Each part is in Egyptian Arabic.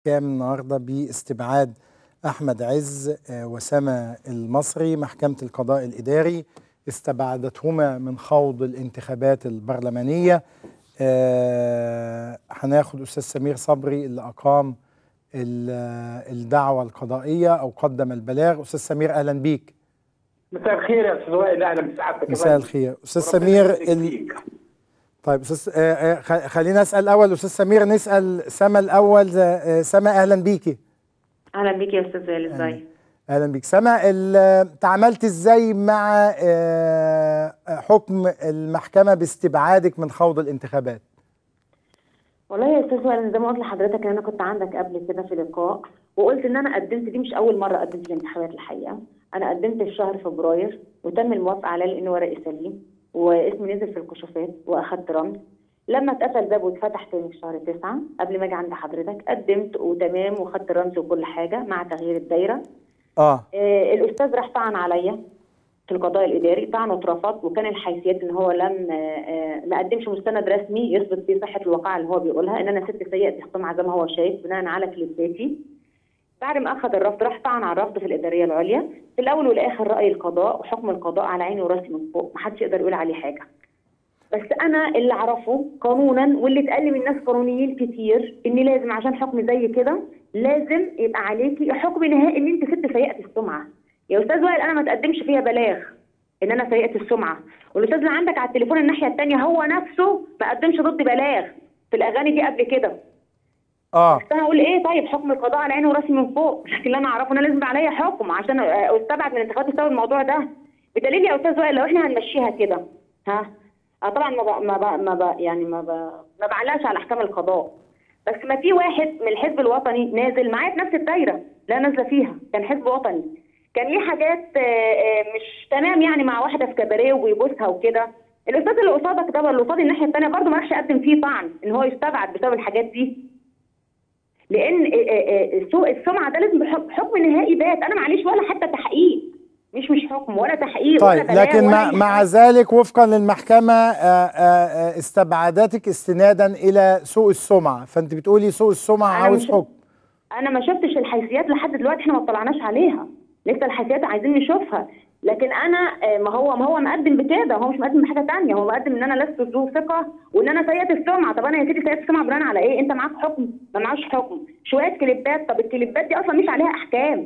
كام النهارده باستبعاد احمد عز آه، وسما المصري محكمه القضاء الاداري استبعدتهما من خوض الانتخابات البرلمانيه آه، هناخد استاذ سمير صبري اللي اقام ال- الدعوه القضائيه او قدم البلاغ استاذ سمير اهلا بيك مساء الخير يا استاذ وائل اهلا بسعادتك يا مساء فندم. الخير استاذ وربنا سمير يبارك ال... فيك. طيب استاذ آه، آه، خ- خلينا اسال الاول استاذ سمير نسال سما الاول آه، سما اهلا بيكي اهلا بيك يا استاذ وائل ازاي اهلا بيك سما ال- تعاملت ازاي مع آه، حكم المحكمه باستبعادك من خوض الانتخابات والله يا استاذ وائل زي ما قلت لحضرتك ان انا كنت عندك قبل كده في لقاء وقلت ان انا قدمت دي مش اول مره قدمت الانتخابات الحقيقه انا قدمت في شهر فبراير وتم الموافقه عليه لانه ورقي سليم واسمي نزل في الكشوفات واخدت رمز لما اتقفل باب واتفتح تاني في شهر تسعة قبل ما اجي عند حضرتك قدمت وتمام وخدت رمز وكل حاجه مع تغيير الدايره اه آه، الاستاذ راح طعن عليا في القضاء الاداري طعنه اترفض وكان الحيثيات ان هو لم آه، آه، ما قدمش مستند رسمي يثبت فيه صحه الواقعه اللي هو بيقولها ان انا ست سيئه السمعه زي ما هو شايف بناء على كليباتي بعد ما اخذ الرفض راح طعن على الرفض في الاداريه العليا في الاول والاخر راي القضاء وحكم القضاء على عيني وراسي من فوق محدش يقدر يقول عليه حاجه بس انا اللي اعرفه قانونا واللي اتقال لي من ناس قانونيين كتير ان لازم عشان حكم زي كده لازم يبقى عليكي حكم نهائي ان انت ست سيئه السمعه يا استاذ وائل انا ما تقدمش فيها بلاغ ان انا سيئه السمعه والاستاذ اللي عندك على التليفون الناحيه الثانيه هو نفسه ما قدمش ضد بلاغ في الاغاني دي قبل كده اه بس انا اقول ايه طيب حكم القضاء على عيني وراسي من فوق لكن اللي انا اعرفه ان انا لازم يبقى عليا حكم عشان آه، استبعد من الانتخابات بسبب الموضوع ده بدليل يا استاذ وائل لو احنا هنمشيها كده ها اه طبعا ما ب... ما ب... ما ب... يعني ما ب... ما بعلقش على احكام القضاء بس ما في واحد من الحزب الوطني نازل معايا في نفس الدايره لا نازله فيها كان حزب وطني كان ليه حاجات آه، آه، مش تمام يعني مع واحده في كباريه وبيبوسها وكده الاستاذ اللي قصادك ده اللي قصاد الناحيه الثانيه برضه ما راحش يقدم فيه طعن ان هو يستبعد بسبب الحاجات دي لان آه، آه، آه، سوء السمعه ده لازم بحكم حكم نهائي بات انا معليش ولا حتى تحقيق مش مش حكم ولا تحقيق ولا طيب بلاغ لكن ولا مع, أي مع حاجة. ذلك وفقا للمحكمه آه، آه، آه، استبعدتك استنادا الى سوء السمعه فانت بتقولي سوء السمعه أنا عاوز مش- حكم انا ما شفتش الحيثيات لحد دلوقتي احنا ما اطلعناش عليها لسه الحيثيات عايزين نشوفها لكن انا آه، ما هو ما هو مقدم بكده هو مش مقدم بحاجه تانية هو مقدم ان انا لست ذو ثقه وان انا سيئه السمعه طب انا يا سيدي سيئه السمعه بناء على ايه انت معاك حكم ما معاش حكم شويه كليبات طب الكليبات دي اصلا مش عليها احكام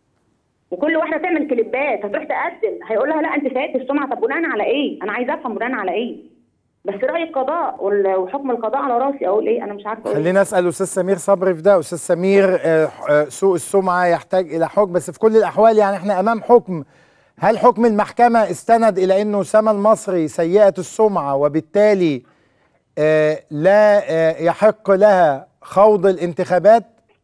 وكل واحده تعمل كليبات هتروح تقدم هيقول لها لا انت سيئه السمعه طب بناء على ايه انا عايزه افهم بناء على ايه بس راي القضاء وال- وحكم القضاء على راسي اقول ايه انا مش عارفه اقول إيه. خلينا اسال استاذ سمير صبري في ده استاذ سمير آه، آه، سوء السمعه يحتاج الى حكم بس في كل الاحوال يعني احنا امام حكم هل حكم المحكمه استند الى انه سما المصري سيئه السمعه وبالتالي آه، لا آه، يحق لها خوض الانتخابات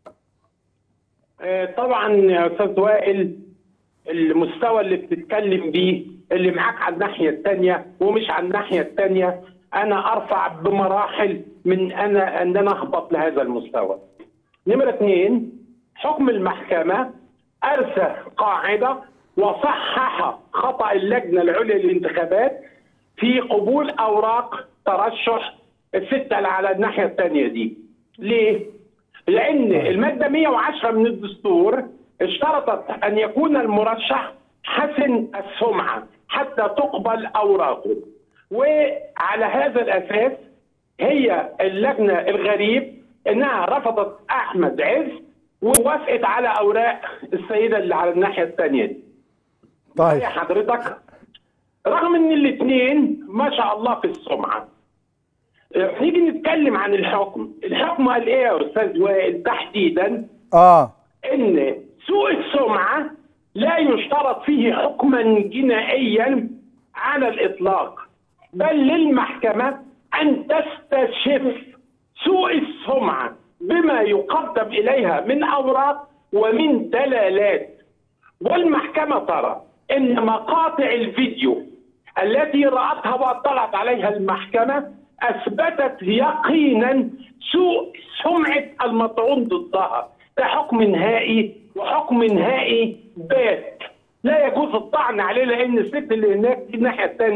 آه، طبعا يا استاذ وائل المستوى اللي بتتكلم بيه اللي معاك على الناحيه الثانيه ومش على الناحيه الثانيه انا ارفع بمراحل من انا ان انا اهبط لهذا المستوى. نمره اثنين حكم المحكمه ارسى قاعده وصحح خطا اللجنه العليا للانتخابات في قبول اوراق ترشح السته اللي على الناحيه الثانيه دي. ليه؟ لان الماده 110 من الدستور اشترطت ان يكون المرشح حسن السمعه حتى تقبل اوراقه وعلى هذا الاساس هي اللجنه الغريب انها رفضت احمد عز ووافقت على اوراق السيده اللي على الناحيه الثانيه دي طيب يا حضرتك رغم ان الاثنين ما شاء الله في السمعه نيجي نتكلم عن الحكم الحكم قال ايه يا استاذ وائل تحديدا اه ان سوء السمعه لا يشترط فيه حكما جنائيا على الاطلاق بل للمحكمه ان تستشف سوء السمعه بما يقدم اليها من اوراق ومن دلالات والمحكمه ترى ان مقاطع الفيديو التي راتها واطلعت عليها المحكمه اثبتت يقينا سوء سمعه المطعون ضدها ده حكم نهائي وحكم نهائي بات لا يجوز الطعن عليه لان الست اللي هناك دي الناحيه الثانيه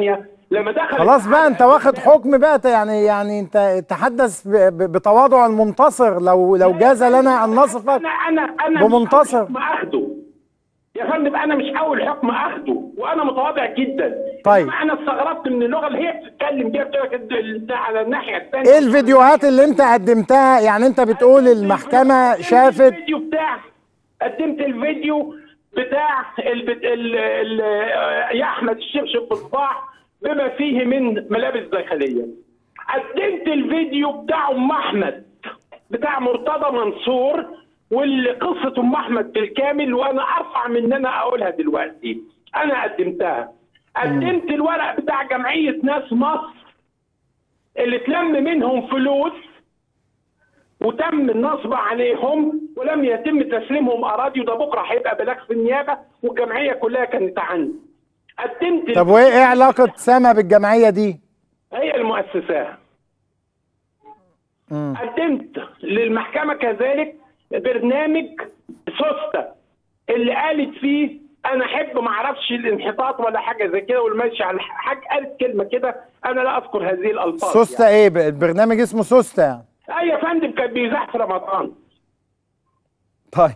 لما دخل خلاص بقى انت واخد حكم بقى ت- يعني يعني انت تحدث ب- ب- بتواضع المنتصر لو لو جاز لنا ان نصفك انا انا انا بمنتصر. مش أول حكم اخده يا فندم انا مش اول حكم اخده وانا متواضع جدا طيب. إنما انا استغربت من اللغه اللي هي بتتكلم بيها بتقول لك ال- على الناحيه الثانيه ايه الفيديوهات اللي انت قدمتها يعني انت بتقول المحكمة قدمت شافت الفيديو بتاع قدمت الفيديو بتاع ال... ال... ال... يا احمد الشبشب بصباع بما فيه من ملابس داخليه قدمت الفيديو بتاع ام احمد بتاع مرتضى منصور واللي قصه ام احمد بالكامل وانا ارفع من ان انا اقولها دلوقتي انا قدمتها قدمت الورق بتاع جمعيه ناس مصر اللي اتلم منهم فلوس وتم النصب عليهم ولم يتم تسليمهم اراضي وده بكره هيبقى بلاغ في النيابه والجمعيه كلها كانت عندي. قدمت طب وايه ايه علاقة سما بالجمعية دي؟ هي المؤسسات. مم. قدمت للمحكمه كذلك برنامج سوسته اللي قالت فيه انا احب ما اعرفش الانحطاط ولا حاجه زي كده والمشي على حاجه قالت كلمه كده انا لا اذكر هذه الالفاظ سوسته ايه ب- البرنامج اسمه سوسته يعني يعني. اي يا فندم كان بيزاح في رمضان طيب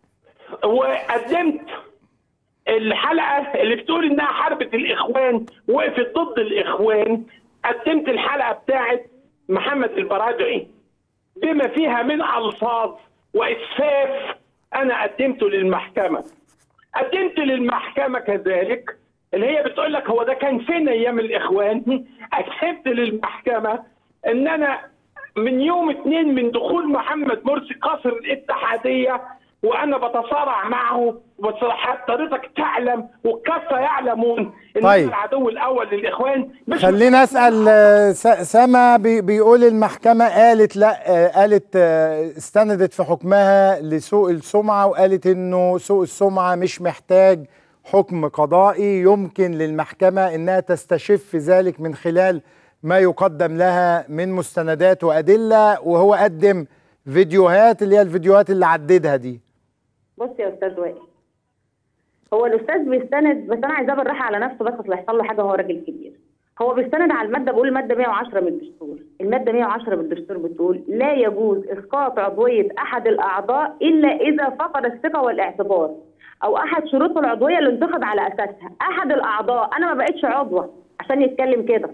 وقدمت الحلقه اللي بتقول انها حربت الاخوان وقفت ضد الاخوان قدمت الحلقه بتاعت محمد البرادعي بما فيها من الفاظ واسفاف انا قدمته للمحكمه قدمت للمحكمه كذلك اللي هي بتقول لك هو ده كان فين ايام الاخوان قدمت للمحكمه ان انا من يوم اتنين من دخول محمد مرسي قصر الاتحاديه وانا بتصارع معه بصراحة حضرتك تعلم والكافه يعلمون ان طيب. أنا العدو الاول للاخوان مش خلينا اسال آه، س- سما بي- بيقول المحكمه قالت لا آه، قالت آه، استندت في حكمها لسوء السمعه وقالت انه سوء السمعه مش محتاج حكم قضائي يمكن للمحكمه انها تستشف ذلك من خلال ما يقدم لها من مستندات وادله وهو قدم فيديوهات اللي هي الفيديوهات اللي عددها دي بص يا استاذ وائل هو الاستاذ بيستند بس انا عايزاه بالراحه على نفسه بس اصل هيحصل له حاجه وهو راجل كبير هو بيستند على الماده بيقول الماده 110 من الدستور الماده 110 من الدستور بتقول لا يجوز اسقاط عضويه احد الاعضاء الا اذا فقد الثقه والاعتبار او احد شروط العضويه اللي انتخب على اساسها احد الاعضاء انا ما بقتش عضوه عشان يتكلم كده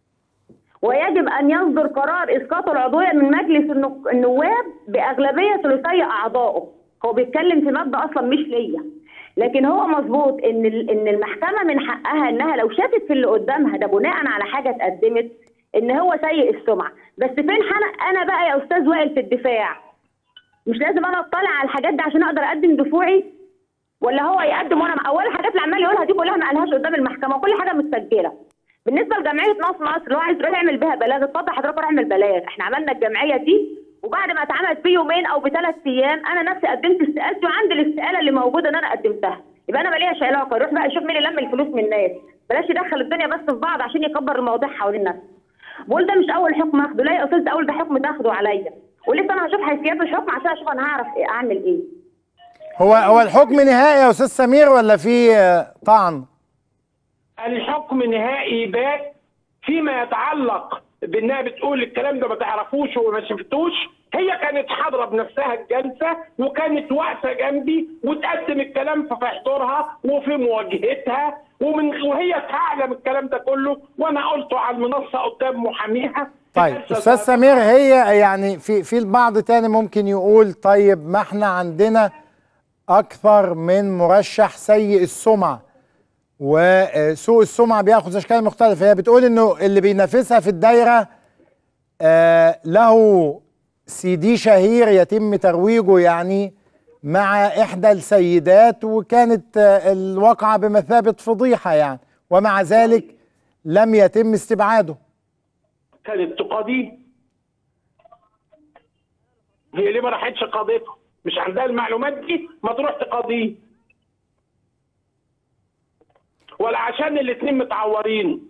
ويجب ان يصدر قرار اسقاط العضويه من مجلس النق- النواب باغلبيه ثلثي اعضائه هو بيتكلم في ماده اصلا مش ليا لكن هو مظبوط ان ال- ان المحكمه من حقها انها لو شافت في اللي قدامها ده بناء على حاجه اتقدمت ان هو سيء السمعه بس فين حنا انا بقى يا استاذ وائل في الدفاع مش لازم انا اطلع على الحاجات دي عشان اقدر اقدم دفوعي ولا هو يقدم وانا اول الحاجات اللي عمال يقولها دي كلها ما قالهاش قدام المحكمه وكل حاجه متسجله بالنسبه لجمعيه ناس مصر اللي هو عايز يروح يعمل بيها بلاغ اتفضل حضرتك روح اعمل بلاغ احنا عملنا الجمعيه دي وبعد ما اتعملت في يومين او بثلاث ايام انا نفسي قدمت استقالتي وعندي الاستقاله اللي موجوده ان انا قدمتها يبقى انا ماليش علاقه يروح بقى يشوف مين اللي لم الفلوس من الناس بلاش يدخل الدنيا بس في بعض عشان يكبر المواضيع حوالين نفسه بقول ده مش اول حكم اخده لا يا استاذ ده اول ده حكم تاخده عليا ولسه انا هشوف حيثيات الحكم عشان اشوف انا هعرف إيه اعمل ايه هو هو الحكم نهائي يا استاذ سمير ولا في آه، طعن الحكم نهائي بات فيما يتعلق بانها بتقول الكلام ده ما تعرفوش وما شفتوش هي كانت حاضره بنفسها الجلسه وكانت واقفه جنبي وتقدم الكلام في حضورها وفي مواجهتها ومن وهي تعلم الكلام ده كله وانا قلته على المنصه قدام محاميها طيب استاذ سمير هي يعني في في البعض تاني ممكن يقول طيب ما احنا عندنا اكثر من مرشح سيء السمعه وسوء السمعه بياخذ اشكال مختلفه هي بتقول انه اللي بينافسها في الدايره آه له سي دي شهير يتم ترويجه يعني مع احدى السيدات وكانت آه الواقعه بمثابه فضيحه يعني ومع ذلك لم يتم استبعاده كانت تقاضيه هي ليه ما راحتش قاضيته مش عندها المعلومات دي ما تروح تقاضيه ولا عشان الاتنين متعورين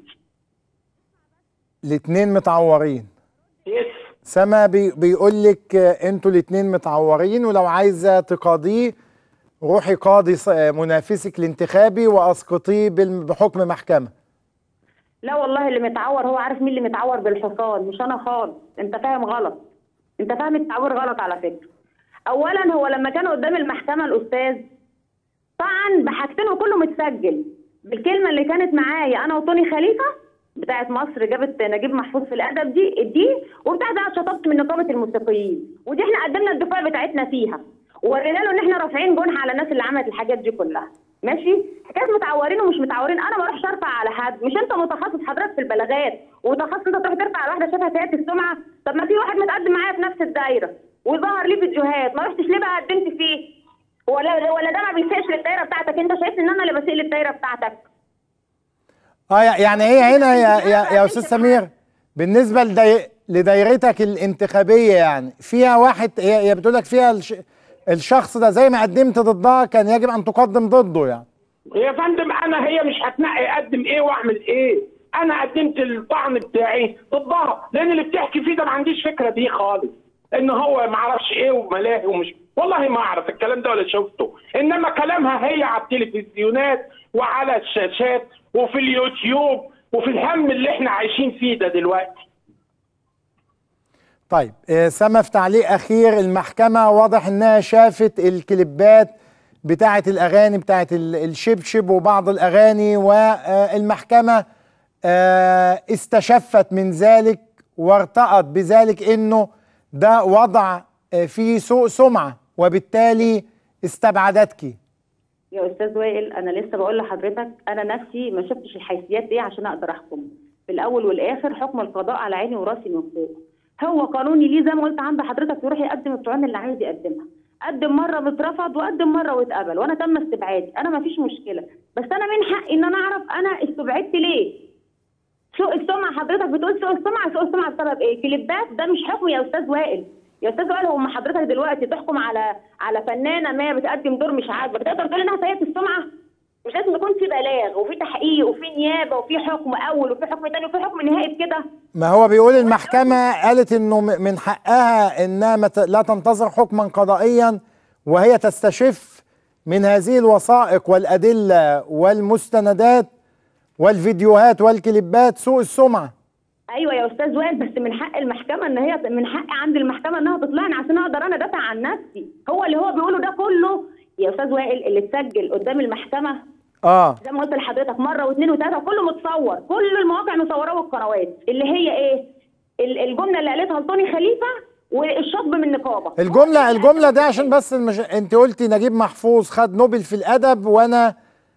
الاتنين متعورين يس سما بي بيقول لك آه، انتوا الاتنين متعورين ولو عايزه تقاضيه روحي قاضي ص- آه، منافسك الانتخابي واسقطيه بال- بحكم محكمه لا والله اللي متعور هو عارف مين اللي متعور بالحصان مش انا خالص انت فاهم غلط انت فاهم التعوير غلط على فكره اولا هو لما كان قدام المحكمه الاستاذ طبعا بحاجتين وكله متسجل بالكلمه اللي كانت معايا انا وطوني خليفه بتاعت مصر جابت نجيب محفوظ في الادب دي دي وبتاعت انا شطبت من نقابه الموسيقيين ودي احنا قدمنا الدفاع بتاعتنا فيها وورينا له ان احنا رافعين جنح على الناس اللي عملت الحاجات دي كلها ماشي حكايه متعورين ومش متعورين انا ما اروحش ارفع على حد مش انت متخصص حضرتك في البلاغات ومتخصص انت تروح ترفع على واحده شافها سيئه السمعه طب ما في واحد متقدم معايا في نفس الدايره وظهر ليه فيديوهات ما رحتش ليه بقى قدمت فيه ولا ولا ده ما بيسيئش للدايره بتاعتك انت شايف ان انا اللي بسيء للدايره بتاعتك اه يع- يعني هي هنا يا يا, يا استاذ سمير بالنسبه لدي لدايرتك الانتخابيه يعني فيها واحد هي, هي بتقول لك فيها الش الشخص ده زي ما قدمت ضدها كان يجب ان تقدم ضده يعني يا فندم انا هي مش هتنقي اقدم ايه واعمل ايه انا قدمت الطعن بتاعي ضدها لان اللي بتحكي فيه ده ما عنديش فكره بيه خالص ان هو ما اعرفش ايه وملاهي ومش والله ما اعرف الكلام ده ولا شفته انما كلامها هي على التلفزيونات وعلى الشاشات وفي اليوتيوب وفي الهم اللي احنا عايشين فيه ده دلوقتي طيب آه، سما في تعليق اخير المحكمه واضح انها شافت الكليبات بتاعه الاغاني بتاعه ال- الشبشب وبعض الاغاني والمحكمه آه، استشفت من ذلك وارتأت بذلك انه ده وضع آه، فيه سوء سمعه وبالتالي استبعدتك يا استاذ وائل انا لسه بقول لحضرتك انا نفسي ما شفتش الحيثيات دي عشان اقدر احكم في الاول والاخر حكم القضاء على عيني وراسي من فوق هو قانوني ليه زي ما قلت عند حضرتك يروح يقدم الطعون اللي عايز يقدمها قدم مره واترفض وقدم مره واتقبل وانا تم استبعادي انا ما فيش مشكله بس انا من حقي ان انا اعرف انا استبعدت ليه سوء السمعه حضرتك بتقول سوء السمعه سوء السمعه بسبب ايه كليبات ده مش حكم يا استاذ وائل يا استاذ وائل هم حضرتك دلوقتي تحكم على على فنانه ما بتقدم دور مش عاجبك تقدر تقول انها سيئه السمعه مش لازم يكون في بلاغ وفي تحقيق وفي نيابه وفي حكم اول وفي حكم تاني وفي حكم نهائي بكده ما هو بيقول المحكمة قالت انه م- من حقها انها ما ت- لا تنتظر حكما قضائيا وهي تستشف من هذه الوثائق والأدلة والمستندات والفيديوهات والكليبات سوء السمعة ايوه يا استاذ وائل بس من حق المحكمه ان هي من حق عند المحكمه انها تطلعني عشان اقدر انا ادافع عن نفسي هو اللي هو بيقوله ده كله يا استاذ وائل اللي اتسجل قدام المحكمه اه زي ما قلت لحضرتك مره واثنين وثلاثه كله متصور كل المواقع مصوره والقنوات اللي هي ايه ال- الجمله اللي قالتها لطوني خليفه والشطب من نقابه الجملة الجملة ده عشان بس المش... انت قلتي نجيب محفوظ خد نوبل في الأدب وانا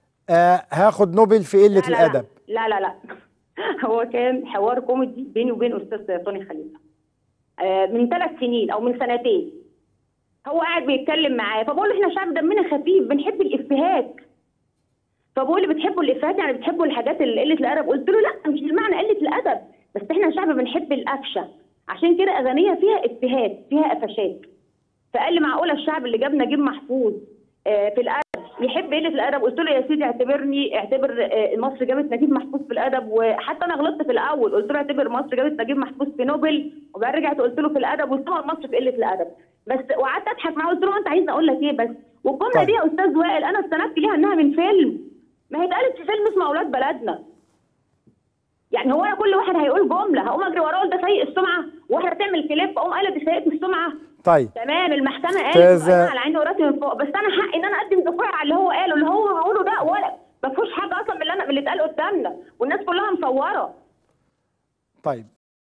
آه هاخد نوبل في قلة لا لا الأدب لا لا لا هو كان حوار كوميدي بيني وبين استاذ طوني خليفه آه، من ثلاث سنين او من سنتين هو قاعد بيتكلم معايا فبقول له احنا شعب دمنا خفيف بنحب الافيهات فبقول لي بتحبوا الافيهات يعني بتحبوا الحاجات اللي قله الادب قلت له لا مش بالمعنى قله الادب بس احنا شعب بنحب القفشه عشان كده اغانيها فيها افيهات فيها قفشات فقال لي معقوله الشعب اللي جاب نجيب محفوظ آه، في الادب يحب قله الادب قلت له يا سيدي اعتبرني اعتبر آه، مصر جابت نجيب محفوظ في الادب وحتى انا غلطت في الاول قلت له اعتبر مصر جابت نجيب محفوظ في نوبل وبعدين رجعت قلت له في الادب واستمر مصر في قله الادب بس وقعدت اضحك معاه قلت له انت عايزني اقول لك ايه بس والجمله طيب. دي يا استاذ وائل انا استندت ليها انها من فيلم ما هي اتقالت في فيلم اسمه اولاد بلدنا يعني هو انا كل واحد هيقول جمله هقوم اجري وراه أقول ده سيء السمعه واحده تعمل كليب اقوم قايله دي سيئه السمعه طيب تمام المحكمه قالت أستاذة- وأنا على عيني وراسي من فوق بس انا حقي ان انا اقدم دفاع على اللي هو قاله اللي هو بيقوله ده ولا ما فيهوش حاجه اصلا من اللي انا من اللي اتقال قدامنا والناس كلها مصوره طيب